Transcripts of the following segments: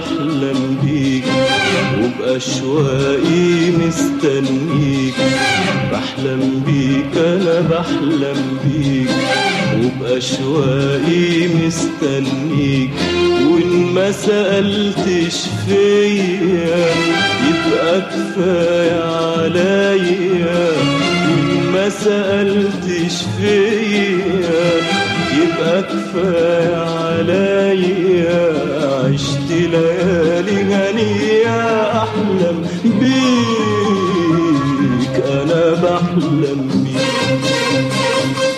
بحلم بيك وبأشواقي مستنيك بحلم بيك أنا بحلم بيك وبأشواقي مستنيك وإن ما سألتش فيا يبقى كفاية عليا وإن ما سألتش فيا يبقى كفاية عليا عشت ليالي هنية أحلم بيك أنا بحلم بيك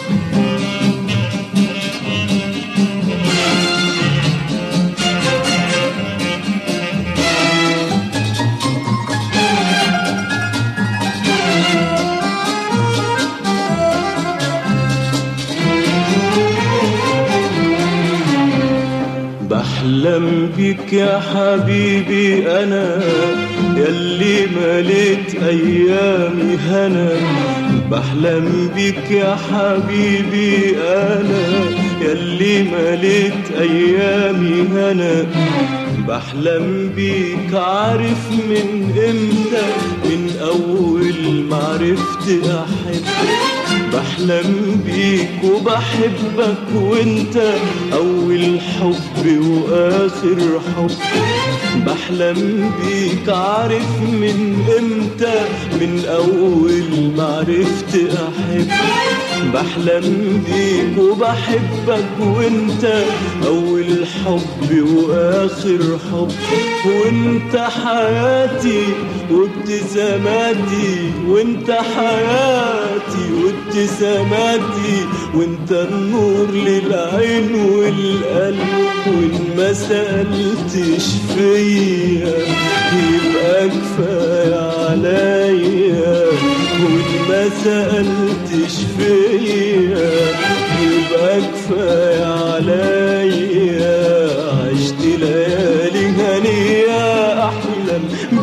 بحلم بيك يا حبيبي أنا يلي مليت أيامي هنا بحلم بيك يا حبيبي أنا يلي مليت أيامي هنا بحلم بيك عارف من امتى من أول ما عرفت أحبك بحلم بيك وبحبك وانت اول حب واخر حب بحلم بيك عارف من امتى من اول ما عرفت احب بحلم بيك وبحبك وانت اول حب واخر حب وانت حياتي وابتساماتي وانت حياتي وابتساماتي وانت النور للعين والقلب وان ما سألتش فيا يبقى كفاية عليا وان ما سألتش فيا يبقى كفاية عليا عشت ليالي هنية أحلم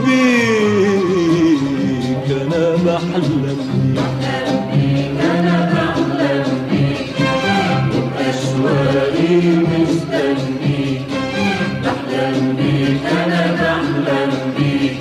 بيك أنا بحلم بيك أشواقي مستنيك بحلم بيك أنا بحلم بيك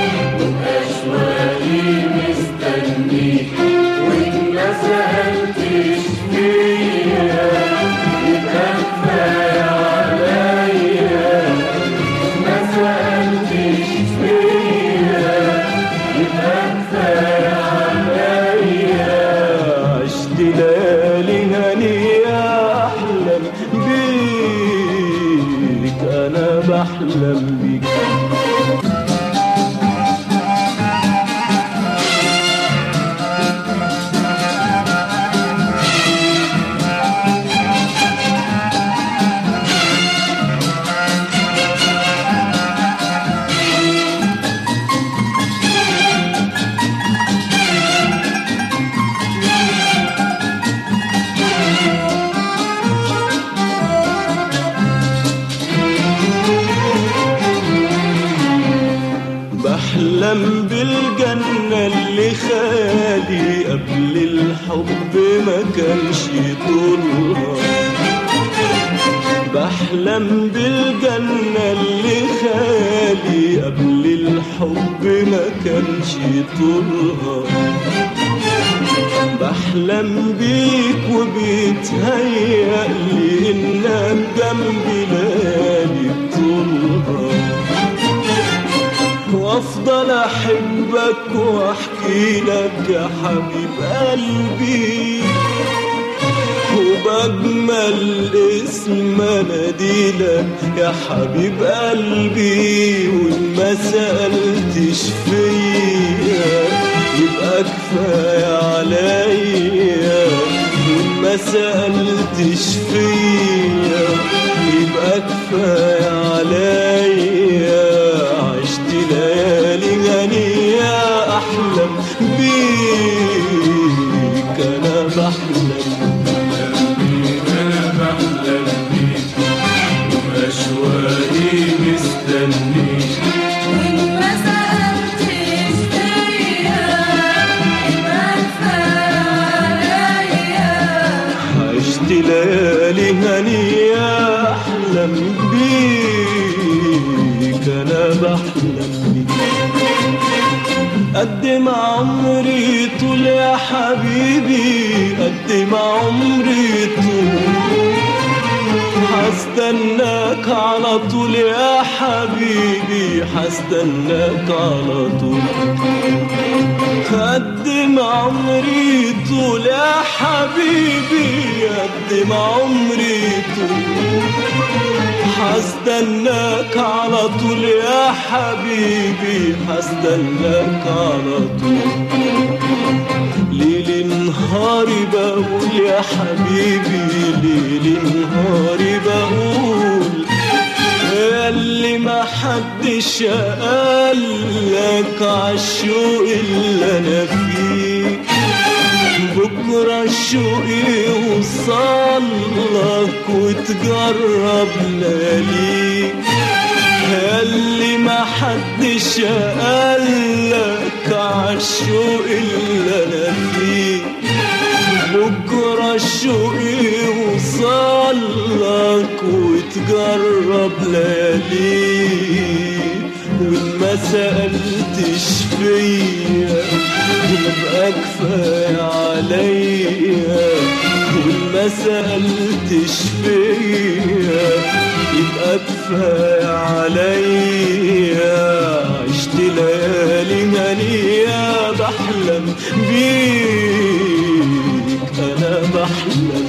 وبأشواقي مستنيك وإن ما سألتش فيا يبقى كفاية عليا ما سألتش فيا يبقى كفاية عليا عشت ليالي هنية أحلم بيك أنا بحلم بيك بحلم بالجنة اللي خالي قبل الحب ما كانش طولها بحلم بالجنة اللي خالي قبل الحب ما كانش طولها بحلم بيك وبيتهيأ لي إنك جنبي ليالي طولها وافضل احبك واحكي لك يا حبيب قلبي وبجمل اسم اناديلك يا حبيب قلبي وان ما سالتش فيا يبقى كفايه عليا وان ما سالتش فيا يبقى كفايه عليا عشت ليالي هنية أحلم بيك أنا بحلم أنا بحلم بيك وأشواقي مستنيك وإن ما سألتش فيا يبقى كفاية عليا عشت ليالي هنية أحلم بيك قد ما عمري طول يا حبيبي قد ما عمري طول حستناك على طول يا حبيبي حستناك على طول قد ما عمري طول يا حبيبي قد ما عمري طول حستناك على طول يا حبيبي حستناك على طول ليل نهاري بقول يا حبيبي ليل نهاري بقول اللي ما حدش قالك عالشوق اللي انا فيه بكرة الشوق يوصلك وتجرب لياليك اللي ما حدش قالك عالشوق اللي انا فيه بكرة الشوق يوصلك وتجرب لياليك وإن ما سألتش فيا يبقى كفاية عليا وإن ما سألتش فيا يبقى كفاية عليا عشت ليالي هنية بحلم بيك أنا بحلم